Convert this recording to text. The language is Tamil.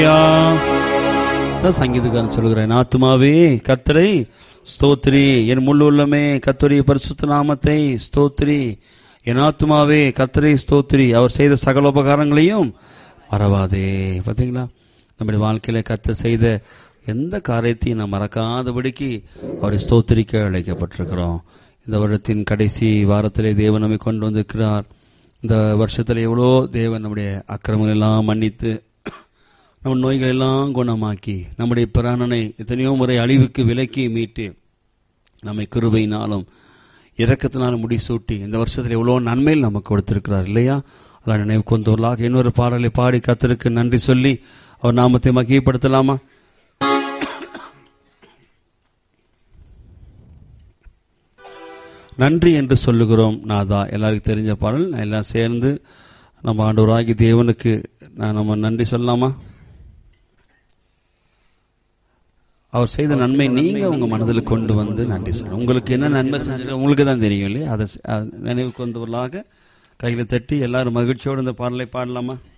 தான் சங்கீதக்காரன் சொல்கிறேன் ஆத்துமாவே கத்தரை ஸ்தோத்ரி என் முழு உள்ளமே கத்தருடைய பரிசுத்த நாமத்தை ஸ்தோத்ரி என் ஆத்துமாவே கத்தரை ஸ்தோத்ரி அவர் செய்த சகல உபகாரங்களையும் மறவாதே பாத்தீங்களா நம்முடைய வாழ்க்கையில கத்த செய்த எந்த காரியத்தையும் நாம் மறக்காதபடிக்கு அவரை ஸ்தோத்திரிக்க அழைக்கப்பட்டிருக்கிறோம் இந்த வருடத்தின் கடைசி வாரத்திலே தேவன் நம்மை கொண்டு வந்திருக்கிறார் இந்த வருஷத்துல எவ்வளோ தேவன் நம்முடைய அக்கிரமங்கள் எல்லாம் மன்னித்து நம்ம நோய்கள் எல்லாம் குணமாக்கி நம்முடைய பிராணனை எத்தனையோ முறை அழிவுக்கு விலக்கி மீட்டு நம்மை கிருபையினாலும் இரக்கத்தினாலும் முடிசூட்டி இந்த வருஷத்தில் எவ்வளோ நன்மையில் நமக்கு கொடுத்திருக்கிறார் இல்லையா அதான் நினைவு கொண்டவர்களாக இன்னொரு பாடலை பாடி கத்தருக்கு நன்றி சொல்லி அவர் நாமத்தை மகிழ்ப்படுத்தலாமா நன்றி என்று சொல்லுகிறோம் நாதா எல்லாருக்கும் தெரிஞ்ச பாடல் எல்லாம் சேர்ந்து நம்ம ஆண்டவராகி தேவனுக்கு நான் நம்ம நன்றி சொல்லலாமா அவர் செய்த நன்மை நீங்க உங்க மனதில் கொண்டு வந்து நன்றி சொல்லணும் உங்களுக்கு என்ன நன்மை செஞ்சு உங்களுக்கு தான் தெரியும் இல்லையா அதை செ- அதை நினைவுக்கு வந்தவர்களாக கையில தட்டி எல்லாரும் மகிழ்ச்சியோடு இந்த பாடலை பாடலாமா